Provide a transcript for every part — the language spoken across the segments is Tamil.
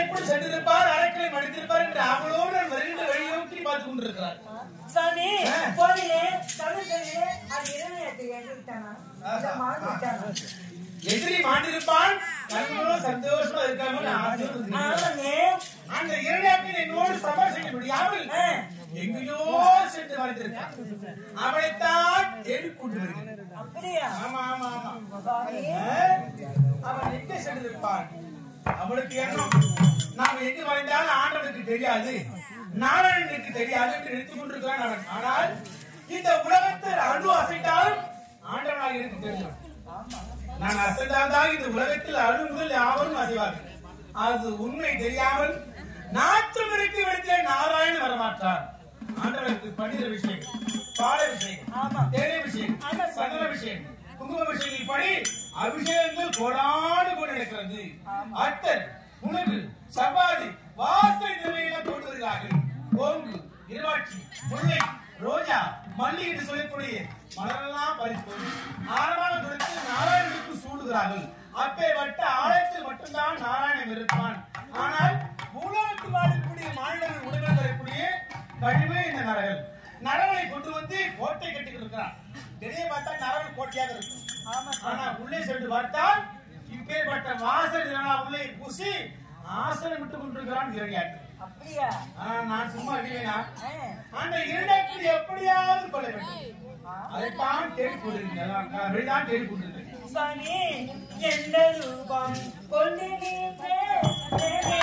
எப்படி சென்றிருப்பார் அரக்கலை மடித்திருப்பார் என்று அவளோடு நான் வருகின்ற வழி நோக்கி பார்த்து கொண்டிருக்கிறார் சாமி கோவிலே தமிழ் சொல்லிலே அது இறைவனை எடுத்துட்டானா இல்ல மாத்திட்டானா எதிரி மாண்டிருப்பான் நண்பனும் சந்தோஷமா இருக்காம நான் ஆசையோடு இருக்கிறேன். ஆமாங்க அந்த இரண்டாக்கில் என்னோடு சவால் செய்ய முடியாமல் ஆ. எங்கேயோ சென்று மறைந்திருக்கான் அவனைத்தான் தேடிக்கொண்டு வருகிறேன் அப்படியா ஆமா ஆமா ஆமா சாமி அவன் எங்கே சென்றிருப்பான் அவளுக்கு எண்ணம் நாம் எங்கு மறைந்தாலும் ஆண்டவனுக்கு தெரியாது நாராயணனுக்கு தெரியாது என்று நினைத்துக் கொண்டிருக்கிறான் அவன் ஆனால் இந்த உலகத்தில் அணு அசைத்தாலும் ஆண்டவனாக எனக்கு தெரியும் நான் அசைந்தால்தான் இந்த உலகத்தில் அணு முதல் யாவரும் அசைவார்கள் அது உண்மை தெரியாமல் நாற்றம் இருக்கு இடத்திலே நாராயணன் வரமாட்டார் ஆண்டவனுக்கு பன்னிர விஷயம் பாட விஷயம் ஆமா. தேனை விஷயம் ஆமா. சகல விஷயம் குங்கும விஷயம் இப்படி அபிஷேகங்கள் கோடாடு கூட நடக்கிறது அட்டர் உணவு சபாதி வாசனை நிலையில கொண்டு வருகிறார்கள் கோங்கு இருவாட்சி முல்லை ரோஜா மல்லி என்று சொல்லக்கூடிய மலரெல்லாம் பறித்து ஆரமாக கொடுத்து நாராயணனுக்கு சூடுகிறார்கள் அப்பேற்பட்ட ஆலயத்தில் மட்டும்தான் நாராயணன் இருப்பான் ஆனால் உலகத்தில் வாழக்கூடிய மாநிலங்கள் உணவு தரக்கூடிய கழிவே இந்த நரகல் நரவனை கொண்டு வந்து கோட்டை கட்டிக்கிட்டு இருக்கிறான் வெளியே பார்த்தா நரவன் கோட்டையாக இருக்கும் ஆமா ஆனா உள்ளே சென்று பார்த்தால் இப்பேற்பட்ட வாசல் இதனா உள்ளே பூசி ஆசனம் விட்டு கொண்டிருக்கிறான் இறையாட்டு அப்படியா ஆனா நான் சும்மா இல்லையா ஆ. அந்த இரண்டாக்கில் எப்படியாவது கொள்ள வேண்டும் அதைத்தான் தேடி கொண்டிருக்கிறேன் வெளிதான் தேடி கொண்டிருக்கிறேன் சாமி எந்த ரூபம் கொண்டு நீங்க வேலை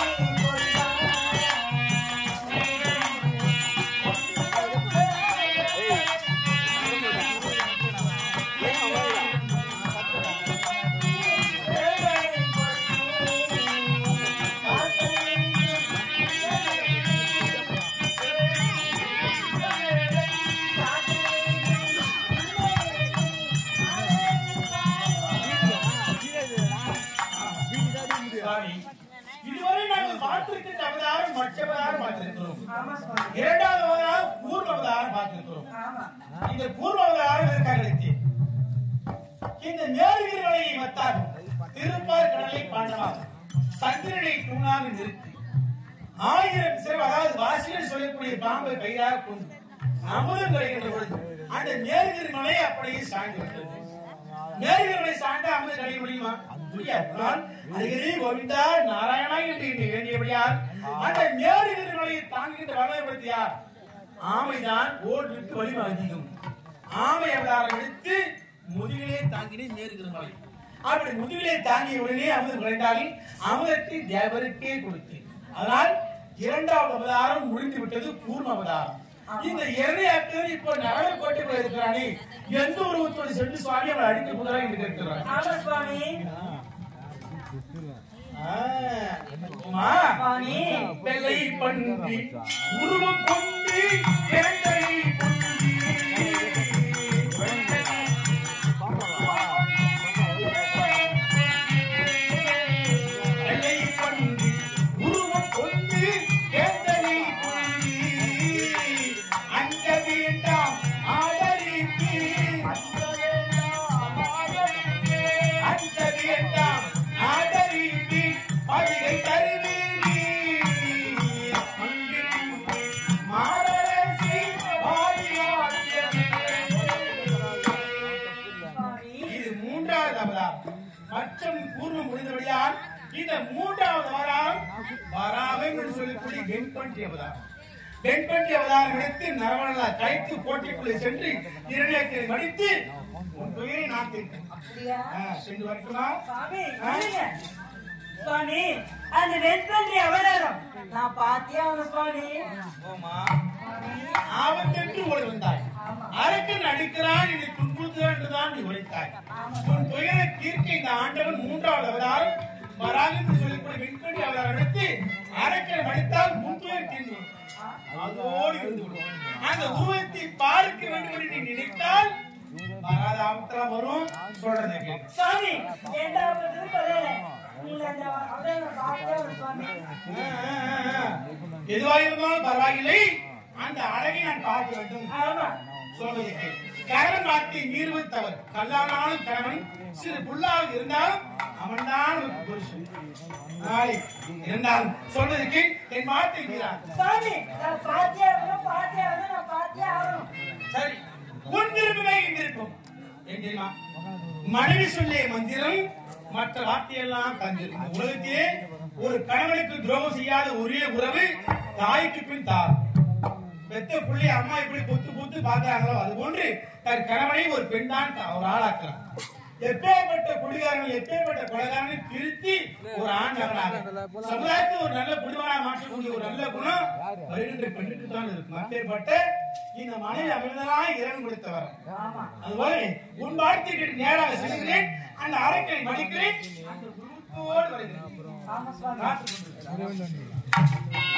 சாமி இதுவரை நாங்கள் பார்த்திருக்கின்ற அவதாரம் மற்ற அவதாரம் பார்த்திருக்கிறோம் ஆமா சுவாமி இரண்டாவது அவதாரம் பூர்வ அவதாரம் பார்த்திருக்கிறோம் ஆமா இந்த பூர்வ அவதாரம் எதற்காக எடுத்தேன் இந்த நேர்வீரர்களை மத்தாகும் திருப்பார் கடலை பாண்டவாகும் சந்திரனை தூணாக நிறுத்தி ஆயிரம் சிறப்பு அதாவது வாசிகள் சொல்லக்கூடிய பாம்பை கையாக கொண்டு அமுதம் கிடைக்கின்ற பொழுது அந்த நேர்கிரி மலை அப்படியே சாய்ந்து விட்டது நேர்கிரி மலை சாய்ந்த அமுதம் கிடைக்க முடியுமா முடியாது ஆனால் அருகிலே கோவிந்தா நாராயணா என்று எண்ணி வேண்டியபடியால் அந்த நேர்கிரி மலையை தாங்குகின்ற வளர்ப்படுத்தி யார் ஆமைதான் ஓட்டுக்கு வலிமை அதிகம் ஆமை அவதாரம் எடுத்து முதுகிலே தாங்கினே நேருகிற மலை அப்படி முதுகிலே தாங்கிய உடனே அமுதம் குறைந்தாலும் அமுதத்தை தேவருக்கே கொடுத்தேன் அதனால் இரண்டாவது அவதாரம் முடிந்து விட்டது பூர்ண அவதாரம் இந்த இரணையாக்கள் இப்போ நகர் கோட்டைக்குள்ள இருக்கிறானே எந்த உருவத்தோடு சென்று சுவாமி அவனை அடிக்க போதா என்று கேட்கிறான் ஆமா சுவாமி உமா சுவாமி வெள்ளை பன்றி உருவம் கொண்டு வேண்டை குன்றி வெள்ளை பன்றி உருவம் கொண்டு வேண்டை குன்றி அங்க வேண்டாம் ஆதரிக்கு அங்க வேண்டாம் ஆதரிக்கு பழிகை தருவீரி மாதரசி சுவாமி இது மூன்றாவது அவதாரம் மற்றும் பூர்வம் முடிந்தபடியால் இந்த மூன்றாவது அவதாரம் வராகம் என்று சொல்லக்கூடிய வெண்பன்றி அவதாரம் வெண்பன்றி அவதாரம் எடுத்து நரவணலா கைத்து கோட்டைக்குள்ளே சென்று இரணியத்தை மடித்து உன் துயரை நான் தீர்த்தேன் அப்படியா ஆ, சென்று வரட்டுமா சுவாமி இருங்க. சுவாமி அந்த வெண்பன்றி அவதாரம் நான் பாத்தியா அவன சுவாமி ஓமா சுவாமி ஆபத்தென்று ஓடி வந்தாய் ஆமா. அரக்கன் அடிக்கிறான் என்னை துன்புறுத்துகிறான் என்றுதான் நீ உழைத்தாய் உன் துயரை தீர்க்க இந்த ஆண்டவன் மூன்றாவது அவதாரம் வராக என்று சொல்லக்கூடிய வெண்கொடி அவதாரம் எடுத்து அரக்கன் அடித்தால் முன் துயர் தீர்ந்து விடும். அதோடு இருந்து விடும். அந்த உருவத்தை பார்க்க வேண்டும் என்று நீ நினைத்தால் வராத ஆபத்தெல்லாம் வரும் சொல்றதை கேட்க சுவாமி இரண்டாவது திருப்பதி நீங்க அந்த அவதாரம் பாத்தியா அவன சுவாமி எதுவாக இருந்தாலும் பரவாயில்லை அந்த அழகை நான் பார்க்க வேண்டும் ஆமா சொல்வதை கேள். கணவன் வார்த்தை மீறுவது தவறு கல்லானாலும் கணவன் சிறு புல்லாக இருந்தாலும் அவன்தான் உனக்கு புருஷன் நாளை இருந்தாலும் சொன்னதுக்கு என் வார்த்தை இருக்கிறான் சாமி நான் பாத்தியே ஆகணும் பாத்தியே ஆகணும் நான் பாத்தியே ஆகணும் சரி உன் விருப்பமே எங்க இருக்கும் ஏன் தெரியுமா மனைவி சொல்லிய மந்திரம் மற்ற வார்த்தையெல்லாம் தந்திருக்கு இந்த உலகத்திலே ஒரு கணவனுக்கு துரோகம் செய்யாத ஒரே உறவு தாய்க்கு பின் தார் பெத்த புள்ளி அம்மா எப்படி பொத்து பொத்து பாக்குறாங்களோ அது போன்று தன் கணவனை ஒரு பெண் தான் ஒரு ஆளாக்குறான் எப்பேற்பட்ட குடிகாரன் எப்பேற்பட்ட கொலைகாரனை திருத்தி ஒரு ஆண் நகராக சமுதாயத்தை ஒரு நல்ல குடிமகனா மாற்றக்கூடிய ஒரு நல்ல குணம் வருகின்ற பெண்ணுக்கு தான் இருக்கும் அப்பேற்பட்ட இந்த மனைவி அமைந்ததான் இறைவன் கொடுத்தவர் ஆமா அதுபோல உன் வாழ்க்கைக்கு நேராக செல்கிறேன் அந்த அறைக்கை மடிக்கிறேன் அந்த குருத்தோடு வருகிறேன் ஆமா சுவாமி காத்துக் கொண்டிருக்கிறேன்.